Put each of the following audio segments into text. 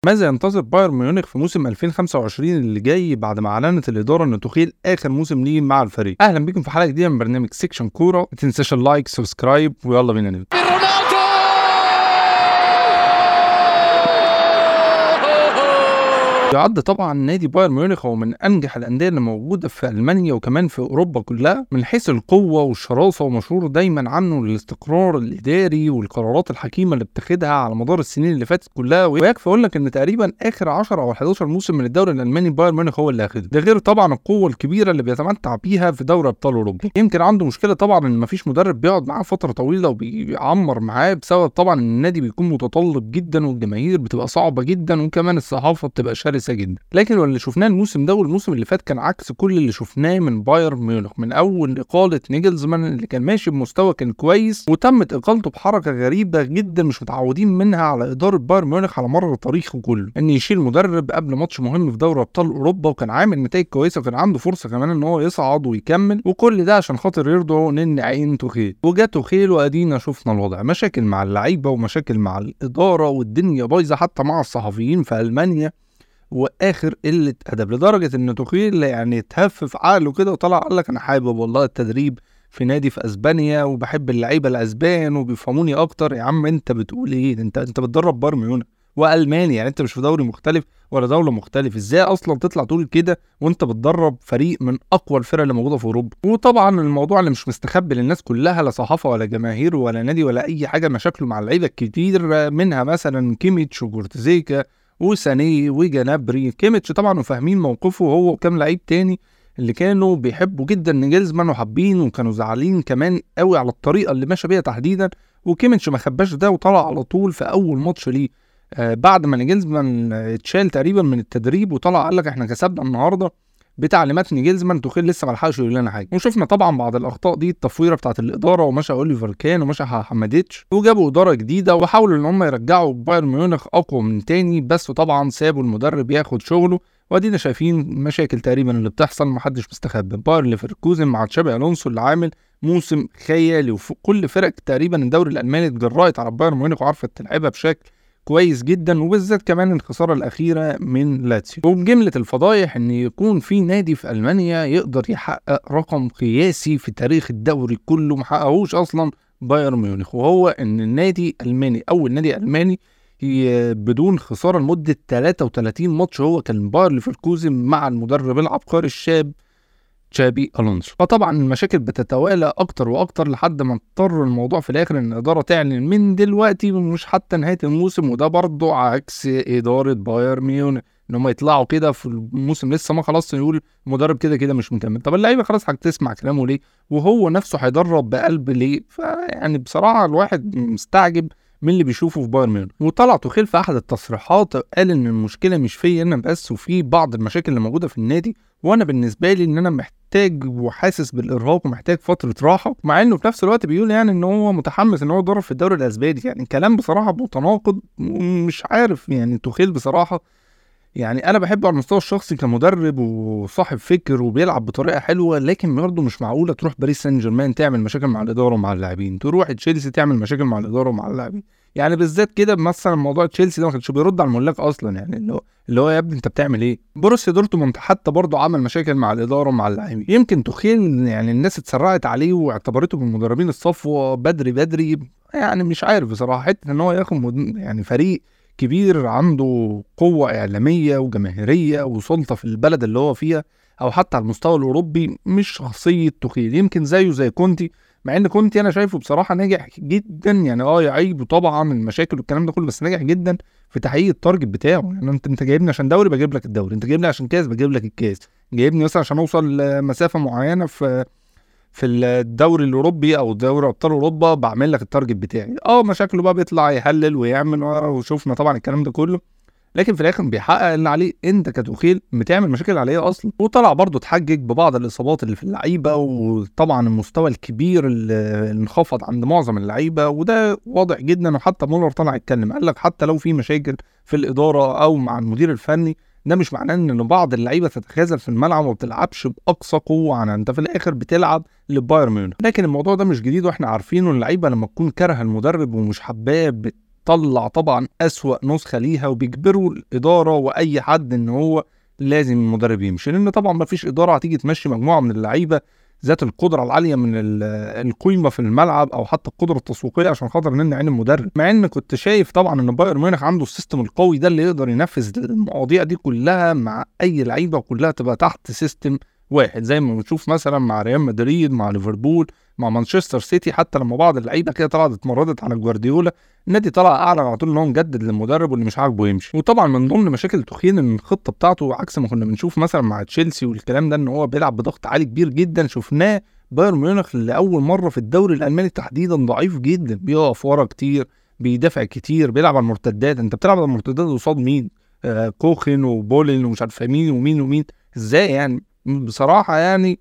ماذا ينتظر بايرن ميونخ في موسم 2025 اللي جاي بعد ما اعلنت الاداره ان تخيل اخر موسم ليه مع الفريق اهلا بكم في حلقه جديده من برنامج سيكشن كوره ما تنساش اللايك سبسكرايب ويلا بينا نبدا يعد طبعا نادي بايرن ميونخ هو من انجح الانديه اللي موجوده في المانيا وكمان في اوروبا كلها من حيث القوه والشراسه ومشهور دايما عنه الاستقرار الاداري والقرارات الحكيمه اللي بتاخدها على مدار السنين اللي فاتت كلها ويكفي اقول لك ان تقريبا اخر 10 او 11 موسم من الدوري الالماني بايرن ميونخ هو اللي اخده ده غير طبعا القوه الكبيره اللي بيتمتع بيها في دوري ابطال اوروبا يمكن عنده مشكله طبعا ان مفيش مدرب بيقعد معاه فتره طويله وبيعمر معاه بسبب طبعا ان النادي بيكون متطلب جدا والجماهير بتبقى صعبه جدا وكمان الصحافه بتبقى شرسه جدا لكن اللي شفناه الموسم ده والموسم اللي فات كان عكس كل اللي شفناه من بايرن ميونخ من اول اقاله نيجلزمان اللي كان ماشي بمستوى كان كويس وتمت اقالته بحركه غريبه جدا مش متعودين منها على اداره بايرن ميونخ على مر تاريخه كله ان يشيل مدرب قبل ماتش مهم في دوري ابطال اوروبا وكان عامل نتائج كويسه وكان عنده فرصه كمان ان هو يصعد ويكمل وكل ده عشان خاطر يرضوا نن عين توخيل وجا توخيل وادينا شفنا الوضع مشاكل مع اللعيبه ومشاكل مع الاداره والدنيا بايظه حتى مع الصحفيين في المانيا واخر قله ادب لدرجه ان توخيل يعني اتهفف عقله كده وطلع قال لك انا حابب والله التدريب في نادي في اسبانيا وبحب اللعيبه الاسبان وبيفهموني اكتر يا عم انت بتقول ايه انت انت بتدرب بايرن ميونخ والماني يعني انت مش في دوري مختلف ولا دوله مختلف ازاي اصلا تطلع تقول كده وانت بتدرب فريق من اقوى الفرق اللي موجوده في اوروبا وطبعا الموضوع اللي مش مستخبي للناس كلها لا صحافه ولا جماهير ولا نادي ولا اي حاجه مشاكله مع اللعيبه الكتير منها مثلا كيميتش وجورتزيكا وسانيه وجنابري كيميتش طبعا وفاهمين موقفه هو وكام لعيب تاني اللي كانوا بيحبوا جدا نجلزمان وحابين وكانوا زعلانين كمان قوي على الطريقه اللي ماشى بيها تحديدا وكيميتش ما خباش ده وطلع على طول في اول ماتش ليه آه بعد ما نجلزمان اتشال تقريبا من التدريب وطلع قال لك احنا كسبنا النهارده بتعليمات نيجلزمان توخيل لسه ما لحقش يقول لنا حاجه وشفنا طبعا بعض الاخطاء دي التفويره بتاعت الاداره ومشى اوليفر كان ومشى حماديتش وجابوا اداره جديده وحاولوا ان هم يرجعوا بايرن ميونخ اقوى من تاني بس طبعا سابوا المدرب ياخد شغله وادينا شايفين مشاكل تقريبا اللي بتحصل محدش مستخبي بايرن ليفركوزن مع تشابي الونسو اللي عامل موسم خيالي وكل فرق تقريبا الدوري الالماني اتجرأت على بايرن ميونخ وعرفت تلعبها بشكل كويس جدا وبالذات كمان الخساره الاخيره من لاتسيو وبجمله الفضايح ان يكون في نادي في المانيا يقدر يحقق رقم قياسي في تاريخ الدوري كله ما حققوش اصلا بايرن ميونخ وهو ان النادي الماني اول نادي الماني بدون خساره لمده 33 ماتش هو كان باير ليفركوزن مع المدرب العبقري الشاب تشابي الونسو فطبعا المشاكل بتتوالى اكتر واكتر لحد ما اضطر الموضوع في الاخر ان الاداره تعلن من دلوقتي مش حتى نهايه الموسم وده برضه عكس اداره بايرن ميونخ ان هم يطلعوا كده في الموسم لسه ما خلاص يقول المدرب كده كده مش مكمل طب اللعيبه خلاص هتسمع كلامه ليه وهو نفسه هيدرب بقلب ليه فيعني بصراحه الواحد مستعجب من اللي بيشوفه في بايرن ميونخ وطلع توخيل في احد التصريحات قال ان المشكله مش فيا انا بس وفي بعض المشاكل اللي موجوده في النادي وانا بالنسبه لي ان انا محتاج وحاسس بالارهاق ومحتاج فتره راحه مع انه في نفس الوقت بيقول يعني ان هو متحمس ان هو يدرب في الدوري الاسباني يعني كلام بصراحه متناقض ومش عارف يعني توخيل بصراحه يعني انا بحبه على المستوى الشخصي كمدرب وصاحب فكر وبيلعب بطريقه حلوه لكن برضه مش معقوله تروح باريس سان جيرمان تعمل مشاكل مع الاداره ومع اللاعبين تروح تشيلسي تعمل مشاكل مع الاداره ومع اللاعبين يعني بالذات كده مثلا موضوع تشيلسي ده ما كانش بيرد على الملاك اصلا يعني اللي هو اللي هو يا ابني انت بتعمل ايه بروسيا دورتموند حتى برضه عمل مشاكل مع الاداره ومع اللاعبين يمكن تخيل يعني الناس اتسرعت عليه واعتبرته من مدربين الصفوه بدري بدري يعني مش عارف بصراحه حته ان هو ياخد يعني فريق كبير عنده قوة إعلامية وجماهيرية وسلطة في البلد اللي هو فيها أو حتى على المستوى الأوروبي مش شخصية تخيل يمكن زيه زي كونتي مع ان كونتي انا شايفه بصراحه ناجح جدا يعني اه يعيب طبعا المشاكل والكلام ده كله بس ناجح جدا في تحقيق التارجت بتاعه يعني انت انت جايبني عشان دوري بجيب لك الدوري انت جايبني عشان كاس بجيب لك الكاس جايبني مثلا عشان اوصل لمسافه معينه في في الدوري الاوروبي او دوري ابطال اوروبا بعمل لك التارجت بتاعي اه مشاكله بقى بيطلع يهلل ويعمل وشوفنا طبعا الكلام ده كله لكن في الاخر بيحقق اللي عليه انت كتوخيل بتعمل مشاكل عليه اصلا وطلع برضه اتحجج ببعض الاصابات اللي في اللعيبه وطبعا المستوى الكبير اللي انخفض عند معظم اللعيبه وده واضح جدا وحتى مولر طلع يتكلم قال لك حتى لو في مشاكل في الاداره او مع المدير الفني ده مش معناه ان بعض اللعيبه تتخاذل في الملعب وما بتلعبش باقصى قوه عنها انت في الاخر بتلعب لبايرن ميونخ لكن الموضوع ده مش جديد واحنا عارفينه اللعيبه لما تكون كارهه المدرب ومش حباه طلع طبعا اسوأ نسخه ليها وبيجبروا الاداره واي حد ان هو لازم المدرب يمشي لان طبعا ما فيش اداره هتيجي تمشي مجموعه من اللعيبه ذات القدره العاليه من القيمه في الملعب او حتى القدره التسويقيه عشان خاطر ان عين المدرب مع ان كنت شايف طبعا ان بايرن ميونخ عنده السيستم القوي ده اللي يقدر ينفذ المواضيع دي كلها مع اي لعيبه كلها تبقى تحت سيستم واحد زي ما بنشوف مثلا مع ريال مدريد مع ليفربول مع مانشستر سيتي حتى لما بعض اللعيبه كده طلعت اتمردت على جوارديولا النادي طلع اعلن على طول ان هو مجدد للمدرب واللي مش عاجبه يمشي وطبعا من ضمن مشاكل توخين ان الخطه بتاعته عكس ما كنا بنشوف مثلا مع تشيلسي والكلام ده ان هو بيلعب بضغط عالي كبير جدا شفناه بايرن ميونخ لاول مره في الدوري الالماني تحديدا ضعيف جدا بيقف ورا كتير بيدافع كتير بيلعب على المرتدات انت بتلعب على المرتدات قصاد مين آه كوخن وبولين ومش عارف مين ومين ومين ازاي يعني بصراحه يعني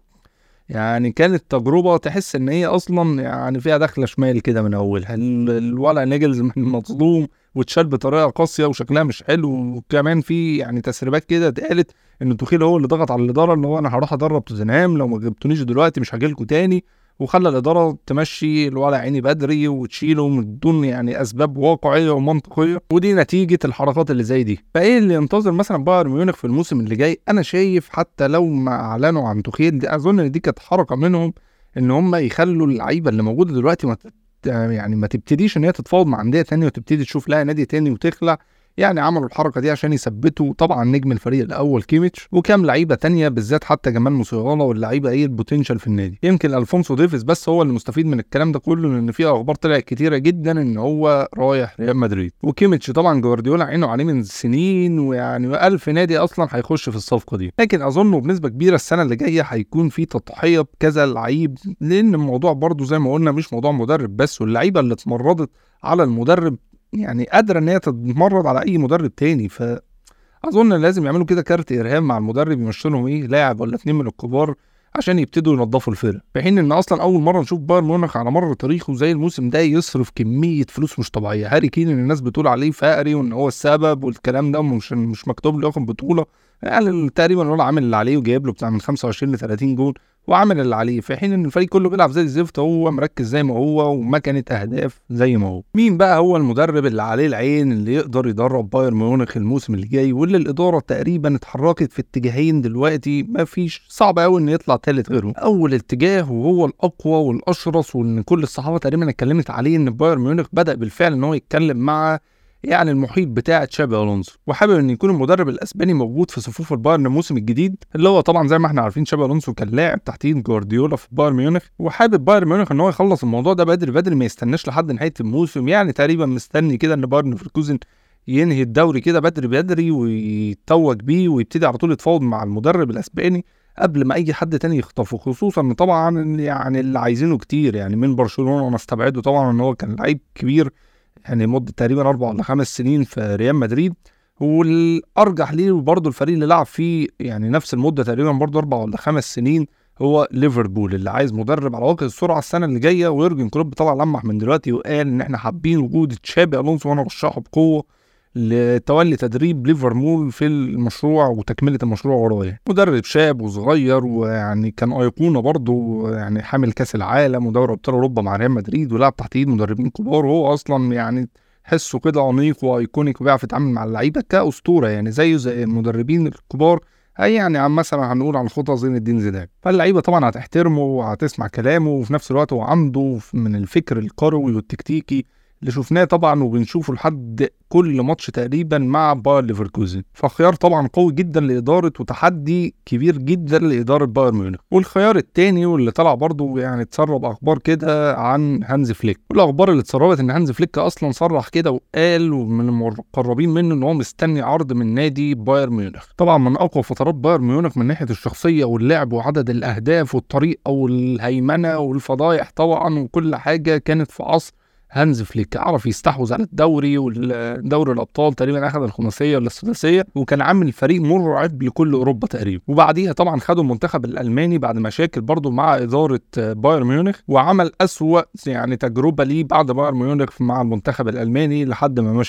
يعني كانت تجربة تحس إن هي أصلا يعني فيها دخلة شمال كده من أولها الولع نيجلز من مظلوم واتشال بطريقة قاسية وشكلها مش حلو وكمان في يعني تسريبات كده اتقالت إن توخيل هو اللي ضغط على الإدارة إن هو أنا هروح أدرب توتنهام لو ما جبتونيش دلوقتي مش هجيلكوا تاني وخلى الاداره تمشي الولع عيني بدري وتشيله من دون يعني اسباب واقعيه ومنطقيه ودي نتيجه الحركات اللي زي دي فايه اللي ينتظر مثلا بايرن ميونخ في الموسم اللي جاي انا شايف حتى لو ما اعلنوا عن توخيل دي اظن ان دي كانت حركه منهم ان هم يخلوا اللعيبه اللي موجوده دلوقتي ما يعني ما تبتديش ان هي تتفاوض مع انديه تانية وتبتدي تشوف لها نادي تاني وتخلع يعني عملوا الحركه دي عشان يثبتوا طبعا نجم الفريق الاول كيميتش وكام لعيبه تانية بالذات حتى جمال موسيقالا واللعيبه ايه البوتنشال في النادي يمكن الفونسو ديفيس بس هو اللي مستفيد من الكلام ده كله لان في اخبار طلعت كتيره جدا ان هو رايح ريال مدريد وكيميتش طبعا جوارديولا عينه عليه من سنين ويعني ألف نادي اصلا هيخش في الصفقه دي لكن اظن بنسبه كبيره السنه اللي جايه هيكون في تضحيه بكذا لعيب لان الموضوع برضو زي ما قلنا مش موضوع مدرب بس واللعيبه اللي اتمردت على المدرب يعني قادره ان هي تتمرد على اي مدرب تاني ف اظن لازم يعملوا كده كارت ارهاب مع المدرب يمشوا لهم ايه لاعب ولا اتنين من الكبار عشان يبتدوا ينظفوا الفرق في حين ان اصلا اول مره نشوف بايرن ميونخ على مر تاريخه زي الموسم ده يصرف كميه فلوس مش طبيعيه هاري كين اللي الناس بتقول عليه فقري وان هو السبب والكلام ده مش مش مكتوب له ياخد بطوله يعني تقريبا هو عامل اللي عليه وجايب له بتاع من 25 ل 30 جول وعمل اللي عليه في حين ان الفريق كله بيلعب زي الزفت هو مركز زي ما هو ومكنه اهداف زي ما هو مين بقى هو المدرب اللي عليه العين اللي يقدر يدرب بايرن ميونخ الموسم اللي جاي واللي الاداره تقريبا اتحركت في اتجاهين دلوقتي ما فيش صعب قوي انه يطلع ثالث غيره اول اتجاه وهو الاقوى والاشرس وان كل الصحافه تقريبا اتكلمت عليه ان بايرن ميونخ بدا بالفعل ان هو يتكلم مع يعني المحيط بتاع تشابي الونسو وحابب ان يكون المدرب الاسباني موجود في صفوف البايرن الموسم الجديد اللي هو طبعا زي ما احنا عارفين تشابي الونسو كان لاعب تحت ايد جوارديولا في بايرن ميونخ وحابب بايرن ميونخ ان هو يخلص الموضوع ده بدري بدري ما يستناش لحد نهايه الموسم يعني تقريبا مستني كده ان بايرن فيركوزن ينهي الدوري كده بدري بدري ويتوج بيه ويبتدي على طول يتفاوض مع المدرب الاسباني قبل ما اي حد تاني يخطفه خصوصا ان طبعا يعني اللي عايزينه كتير يعني من برشلونه انا استبعده طبعا ان هو كان لعيب كبير يعني مده تقريبا اربع ولا خمس سنين في ريال مدريد والارجح ليه برضه الفريق اللي لعب فيه يعني نفس المده تقريبا برضه اربع ولا خمس سنين هو ليفربول اللي عايز مدرب على وجه السرعه السنه اللي جايه ويورجن كلوب طلع لمح من دلوقتي وقال ان احنا حابين وجود تشابي الونسو وانا رشحه بقوه لتولي تدريب ليفربول في المشروع وتكمله المشروع ورايا مدرب شاب وصغير ويعني كان ايقونه برضه يعني حامل كاس العالم ودوري ابطال اوروبا مع ريال مدريد ولعب تحت ايد مدربين كبار وهو اصلا يعني حسه كده انيق وايكونيك وبيعرف يتعامل مع اللعيبه كاسطوره يعني زيه زي المدربين الكبار اي يعني عم مثلا هنقول عن خطى زين الدين زيدان فاللعيبه طبعا هتحترمه وهتسمع كلامه وفي نفس الوقت هو عنده من الفكر الكروي والتكتيكي اللي شفناه طبعا وبنشوفه لحد كل ماتش تقريبا مع باير ليفركوزن فخيار طبعا قوي جدا لاداره وتحدي كبير جدا لاداره بايرن ميونخ والخيار الثاني واللي طلع برضه يعني اتسرب اخبار كده عن هانز فليك والاخبار اللي اتسربت ان هانز فليك اصلا صرح كده وقال ومن المقربين منه ان هو مستني عرض من نادي بايرن ميونخ طبعا من اقوى فترات بايرن ميونخ من ناحيه الشخصيه واللعب وعدد الاهداف والطريقه والهيمنه والفضايح طبعا وكل حاجه كانت في عصر هانز فليك عرف يستحوذ على الدوري والدوري الابطال تقريبا اخذ الخماسيه ولا السداسيه وكان عامل فريق مرعب لكل اوروبا تقريبا وبعديها طبعا خدوا المنتخب الالماني بعد مشاكل برضه مع اداره بايرن ميونخ وعمل اسوا يعني تجربه ليه بعد بايرن ميونخ مع المنتخب الالماني لحد ما مشى منه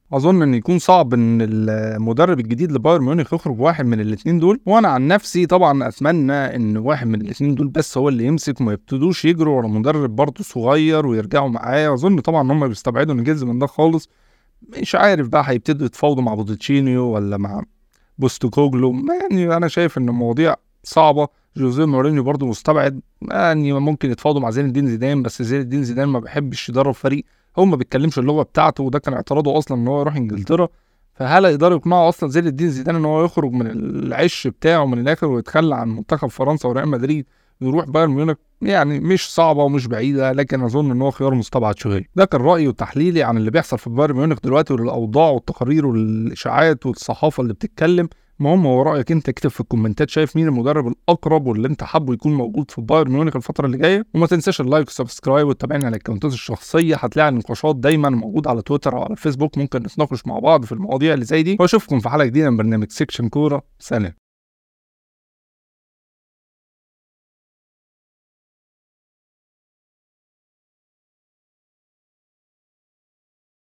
اظن ان يكون صعب ان المدرب الجديد لبايرن ميونخ يخرج واحد من الاثنين دول وانا عن نفسي طبعا اتمنى ان واحد من الاثنين دول بس هو اللي يمسك وما يبتدوش يجروا ورا مدرب برضه صغير ويرجعوا معاه اظن طبعا ان هم بيستبعدوا الجيز من ده خالص مش عارف بقى هيبتدوا يتفاوضوا مع بوتشينيو ولا مع بوستوكوجلو يعني انا شايف ان المواضيع صعبه جوزيه مورينيو برضه مستبعد يعني ممكن يتفاوضوا مع زين الدين زيدان بس زين الدين زيدان ما بيحبش يدرب فريق هو ما بيتكلمش اللغه بتاعته وده كان اعتراضه اصلا ان هو يروح انجلترا فهل يقدروا يقنعوا اصلا زين الدين زيدان ان هو يخرج من العش بتاعه من الاخر ويتخلى عن منتخب فرنسا وريال مدريد يروح بايرن ميونخ يعني مش صعبه ومش بعيده لكن اظن ان هو خيار مستبعد شويه ده كان رايي وتحليلي عن اللي بيحصل في بايرن ميونخ دلوقتي والاوضاع والتقارير والاشاعات والصحافه اللي بتتكلم المهم هو رايك انت اكتب في الكومنتات شايف مين المدرب الاقرب واللي انت حابه يكون موجود في بايرن ميونخ الفتره اللي جايه وما تنساش اللايك والسبسكرايب وتتابعنا على الاكونتات الشخصيه هتلاقي النقاشات دايما موجوده على تويتر او على الفيسبوك ممكن نتناقش مع بعض في المواضيع اللي زي دي واشوفكم في حلقه جديده من برنامج سيكشن كوره سلام